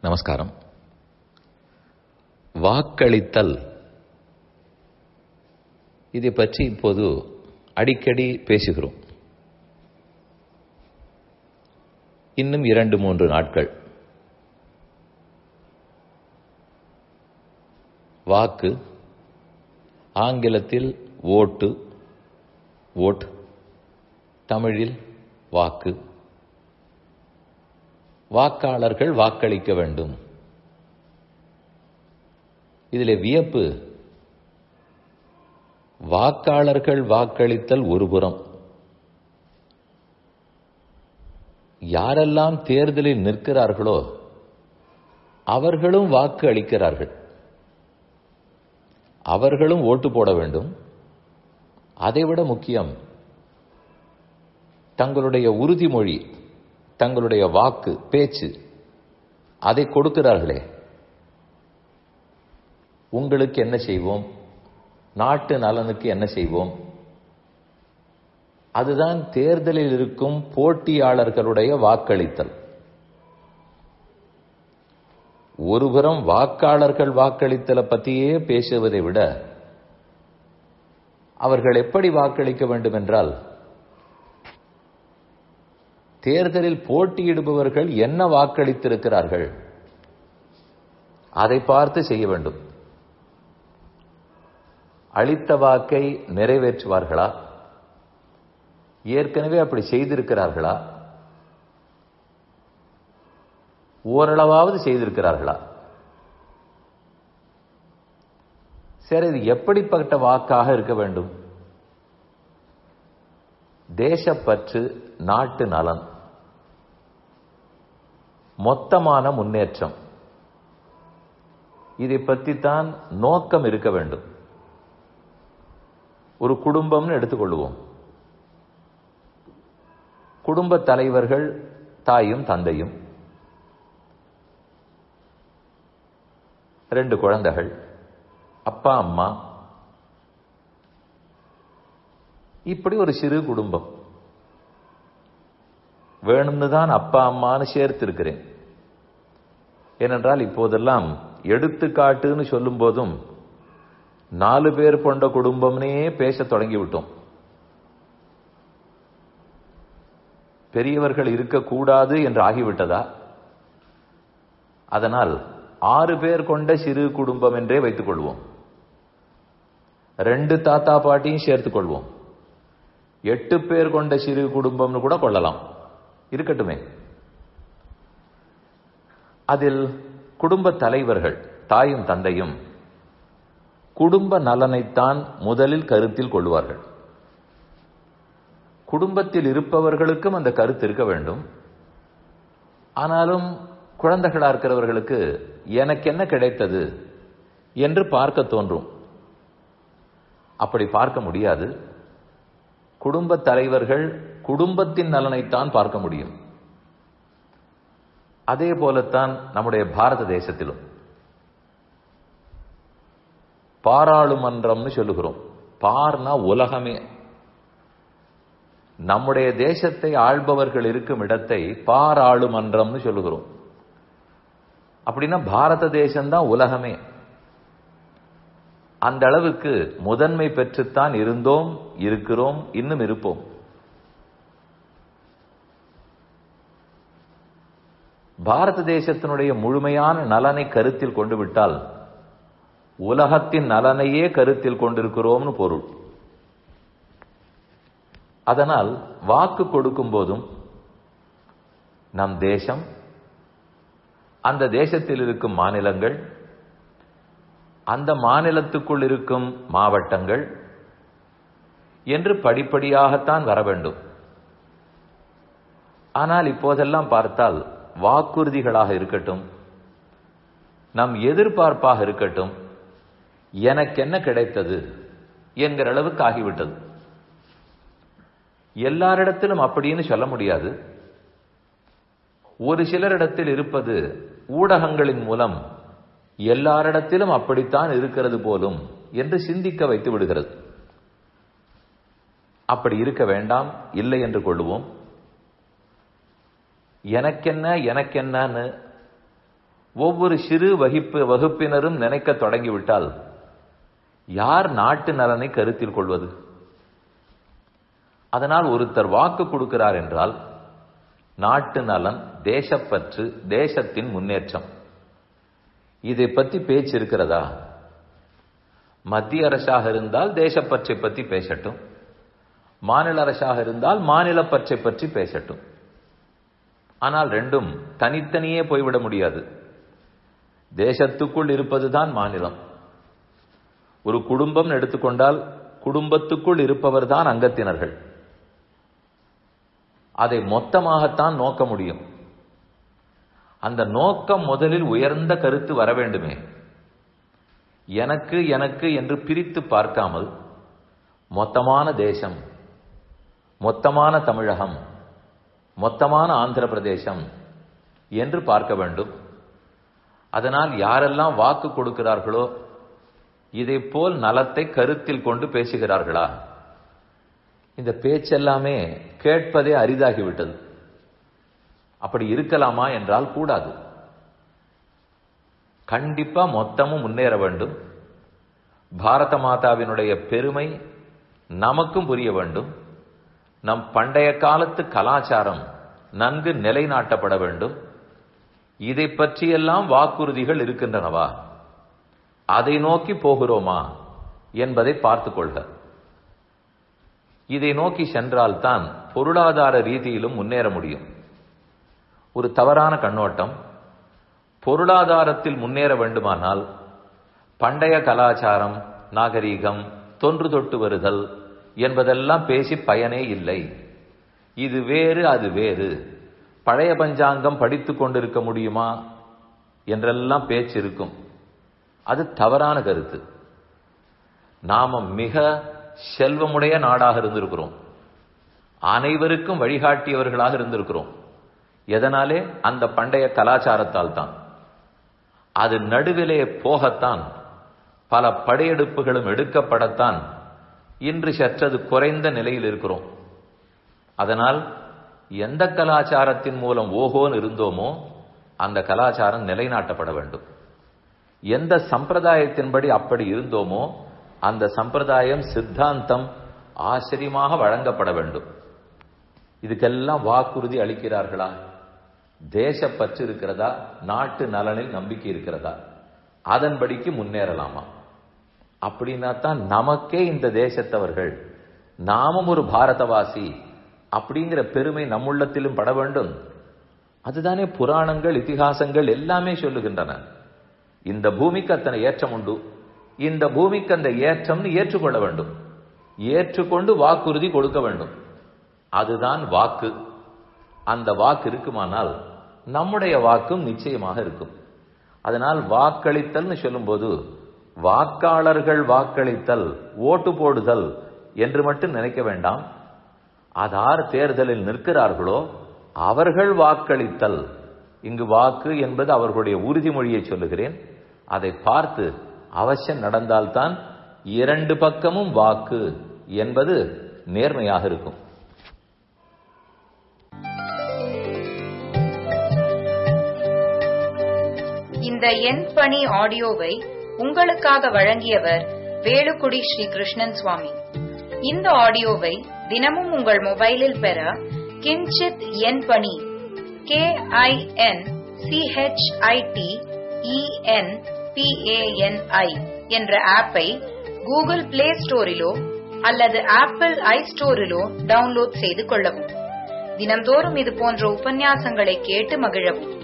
நமஸ்காரம் வாக்களித்தல் இதை பற்றி இப்போது அடிக்கடி பேசுகிறோம் இன்னும் இரண்டு மூன்று நாட்கள் வாக்கு ஆங்கிலத்தில் ஓட்டு ஓட் தமிழில் வாக்கு வாக்காளர்கள் வாக்களிக்க வேண்டும் இதில் வியப்பு வாக்காளர்கள் வாக்களித்தல் ஒருபுறம் யாரெல்லாம் தேர்தலில் நிற்கிறார்களோ அவர்களும் வாக்கு அளிக்கிறார்கள் அவர்களும் ஓட்டு போட வேண்டும் அதைவிட முக்கியம் தங்களுடைய உறுதிமொழி தங்களுடைய வாக்கு பேச்சு அதை கொடுக்கிறார்களே உங்களுக்கு என்ன செய்வோம் நாட்டு நலனுக்கு என்ன செய்வோம் அதுதான் தேர்தலில் இருக்கும் போட்டியாளர்களுடைய வாக்களித்தல் ஒருபுறம் வாக்காளர்கள் வாக்களித்தலை பற்றியே பேசுவதை விட அவர்கள் எப்படி வாக்களிக்க வேண்டும் என்றால் தேர்தலில் போட்டியிடுபவர்கள் என்ன வாக்களித்திருக்கிறார்கள் அதை பார்த்து செய்ய வேண்டும் அளித்த வாக்கை நிறைவேற்றுவார்களா ஏற்கனவே அப்படி செய்திருக்கிறார்களா ஓரளவாவது செய்திருக்கிறார்களா சரி இது எப்படிப்பட்ட வாக்காக இருக்க வேண்டும் தேசப்பற்று நாட்டு நலன் மொத்தமான முன்னேற்றம் இதை பற்றித்தான் நோக்கம் இருக்க வேண்டும் ஒரு குடும்பம்னு எடுத்துக்கொள்வோம் குடும்ப தலைவர்கள் தாயும் தந்தையும் ரெண்டு குழந்தைகள் அப்பா அம்மா இப்படி ஒரு சிறு குடும்பம் வேணும்னு தான் அப்பா அம்மான்னு சேர்த்து இருக்கிறேன் ஏனென்றால் இப்போதெல்லாம் எடுத்துக்காட்டுன்னு சொல்லும் போதும் நாலு பேர் கொண்ட குடும்பம்னே பேச தொடங்கி விட்டோம் பெரியவர்கள் இருக்கக்கூடாது என்று ஆகிவிட்டதா அதனால் ஆறு பேர் கொண்ட சிறு குடும்பம் என்றே வைத்துக் கொள்வோம் ரெண்டு தாத்தா பாட்டியும் சேர்த்துக் கொள்வோம் எட்டு பேர் கொண்ட சிறு குடும்பம்னு கூட கொள்ளலாம் இருக்கட்டுமே அதில் குடும்ப தலைவர்கள் தாயும் தந்தையும் குடும்ப நலனைத்தான் முதலில் கருத்தில் கொள்வார்கள் குடும்பத்தில் இருப்பவர்களுக்கும் அந்த கருத்து இருக்க வேண்டும் ஆனாலும் குழந்தைகளா இருக்கிறவர்களுக்கு எனக்கு என்ன கிடைத்தது என்று பார்க்க தோன்றும் அப்படி பார்க்க முடியாது குடும்ப தலைவர்கள் குடும்பத்தின் நலனைத்தான் பார்க்க முடியும் அதே போலத்தான் நம்முடைய பாரத தேசத்திலும் பாராளுமன்றம்னு சொல்லுகிறோம் பார்னா உலகமே நம்முடைய தேசத்தை ஆள்பவர்கள் இருக்கும் இடத்தை பாராளுமன்றம்னு சொல்லுகிறோம் அப்படின்னா பாரத தேசம்தான் உலகமே அந்த அளவுக்கு முதன்மை பெற்றுத்தான் இருந்தோம் இருக்கிறோம் இன்னும் இருப்போம் பாரத தேசத்தினுடைய முழுமையான நலனை கருத்தில் கொண்டு விட்டால் உலகத்தின் நலனையே கருத்தில் கொண்டிருக்கிறோம்னு பொருள் அதனால் வாக்கு கொடுக்கும் போதும் நம் தேசம் அந்த தேசத்தில் இருக்கும் மாநிலங்கள் அந்த மாநிலத்துக்குள் இருக்கும் மாவட்டங்கள் என்று படிப்படியாகத்தான் வர வேண்டும் ஆனால் இப்போதெல்லாம் பார்த்தால் வாக்குறுதிகளாக இருக்கட்டும் நம் எதிர்பார்ப்பாக இருக்கட்டும் எனக்கு என்ன கிடைத்தது என்கிற அளவுக்கு ஆகிவிட்டது எல்லாரிடத்திலும் அப்படின்னு சொல்ல முடியாது ஒரு சிலரிடத்தில் இருப்பது ஊடகங்களின் மூலம் எல்லாரிடத்திலும் அப்படித்தான் இருக்கிறது போலும் என்று சிந்திக்க வைத்து விடுகிறது அப்படி இருக்க வேண்டாம் இல்லை என்று கொள்ளுவோம் எனக்கென்ன எனக்கென்னன்னு ஒவ்வொரு சிறு வகுப்பு வகுப்பினரும் நினைக்க தொடங்கிவிட்டால் யார் நாட்டு நலனை கருத்தில் கொள்வது அதனால் ஒருத்தர் வாக்கு கொடுக்கிறார் என்றால் நாட்டு நலன் தேசப்பற்று தேசத்தின் முன்னேற்றம் இதை பத்தி பேச்சு இருக்கிறதா மத்திய அரசாக இருந்தால் தேசப்பற்றை பற்றி பேசட்டும் மாநில அரசாக இருந்தால் மாநில பற்றை பற்றி பேசட்டும் ஆனால் ரெண்டும் தனித்தனியே போய்விட முடியாது தேசத்துக்குள் இருப்பதுதான் மாநிலம் ஒரு குடும்பம் எடுத்துக்கொண்டால் குடும்பத்துக்குள் இருப்பவர் தான் அங்கத்தினர்கள் அதை மொத்தமாகத்தான் நோக்க முடியும் அந்த நோக்கம் முதலில் உயர்ந்த கருத்து வர வேண்டுமே எனக்கு எனக்கு என்று பிரித்து பார்க்காமல் மொத்தமான தேசம் மொத்தமான தமிழகம் மொத்தமான ஆந்திர பிரதேசம் என்று பார்க்க வேண்டும் அதனால் யாரெல்லாம் வாக்கு கொடுக்கிறார்களோ இதை போல் நலத்தை கருத்தில் கொண்டு பேசுகிறார்களா இந்த பேச்செல்லாமே கேட்பதே அரிதாகிவிட்டது அப்படி இருக்கலாமா என்றால் கூடாது கண்டிப்பா மொத்தமும் முன்னேற வேண்டும் பாரத மாதாவினுடைய பெருமை நமக்கும் புரிய வேண்டும் நம் பண்டைய காலத்து கலாச்சாரம் நன்கு நிலைநாட்டப்பட வேண்டும் இதை பற்றியெல்லாம் வாக்குறுதிகள் இருக்கின்றனவா அதை நோக்கி போகிறோமா என்பதை பார்த்துக் கொள்க இதை நோக்கி சென்றால்தான் பொருளாதார ரீதியிலும் முன்னேற முடியும் ஒரு தவறான கண்ணோட்டம் பொருளாதாரத்தில் முன்னேற வேண்டுமானால் பண்டைய கலாச்சாரம் நாகரீகம் தொன்று தொட்டு வருதல் என்பதெல்லாம் பேசி பயனே இல்லை இது வேறு அது வேறு பழைய பஞ்சாங்கம் படித்துக் கொண்டிருக்க முடியுமா என்றெல்லாம் பேச்சு இருக்கும் அது தவறான கருத்து நாம மிக செல்வமுடைய நாடாக இருந்திருக்கிறோம் அனைவருக்கும் வழிகாட்டியவர்களாக இருந்திருக்கிறோம் எதனாலே அந்த பண்டைய கலாச்சாரத்தால் தான் அது நடுவிலே போகத்தான் பல படையெடுப்புகளும் எடுக்கப்படத்தான் இன்று சற்றது குறைந்த நிலையில் இருக்கிறோம் அதனால் எந்த கலாச்சாரத்தின் மூலம் ஓஹோன்னு இருந்தோமோ அந்த கலாச்சாரம் நிலைநாட்டப்பட வேண்டும் எந்த சம்பிரதாயத்தின்படி அப்படி இருந்தோமோ அந்த சம்பிரதாயம் சித்தாந்தம் ஆச்சரியமாக வழங்கப்பட வேண்டும் இதுக்கெல்லாம் வாக்குறுதி அளிக்கிறார்களா தேசப்பற்று இருக்கிறதா நாட்டு நலனில் நம்பிக்கை இருக்கிறதா அதன்படிக்கு முன்னேறலாமா அப்படின்னா தான் நமக்கே இந்த தேசத்தவர்கள் நாமும் ஒரு பாரதவாசி அப்படிங்கிற பெருமை நம்முள்ளத்திலும் பட வேண்டும் அதுதானே புராணங்கள் இதிகாசங்கள் எல்லாமே சொல்லுகின்றன இந்த பூமிக்கு அத்தனை ஏற்றம் உண்டு இந்த பூமிக்கு அந்த ஏற்றம்னு ஏற்றுக்கொள்ள வேண்டும் ஏற்றுக்கொண்டு வாக்குறுதி கொடுக்க வேண்டும் அதுதான் வாக்கு அந்த வாக்கு இருக்குமானால் நம்முடைய வாக்கும் நிச்சயமாக இருக்கும் அதனால் வாக்களித்தல்னு சொல்லும்போது வாக்காளர்கள் வாக்களித்தல் ஓட்டு போடுதல் என்று மட்டும் நினைக்க வேண்டாம் அதார் தேர்தலில் நிற்கிறார்களோ அவர்கள் வாக்களித்தல் இங்கு வாக்கு என்பது அவர்களுடைய உறுதிமொழியை சொல்லுகிறேன் அதை பார்த்து அவசியம் நடந்தால்தான் இரண்டு பக்கமும் வாக்கு என்பது நேர்மையாக இருக்கும் இந்த எண் பணி ஆடியோவை உங்களுக்காக வழங்கியவர் வேலுக்குடி ஸ்ரீ கிருஷ்ணன் சுவாமி இந்த ஆடியோவை தினமும் உங்கள் மொபைலில் பெற கிஞ்சித் எண் பணி கே ஐ என் சிஹெச்ஐடி இஎன் பிஏஎன்ஐ என்ற ஆப்பை கூகுள் பிளே ஸ்டோரிலோ அல்லது ஆப்பிள் ஐ ஸ்டோரிலோ டவுன்லோட் செய்து கொள்ளவும் தினம்தோறும் இது போன்ற உபன்யாசங்களை கேட்டு மகிழவும்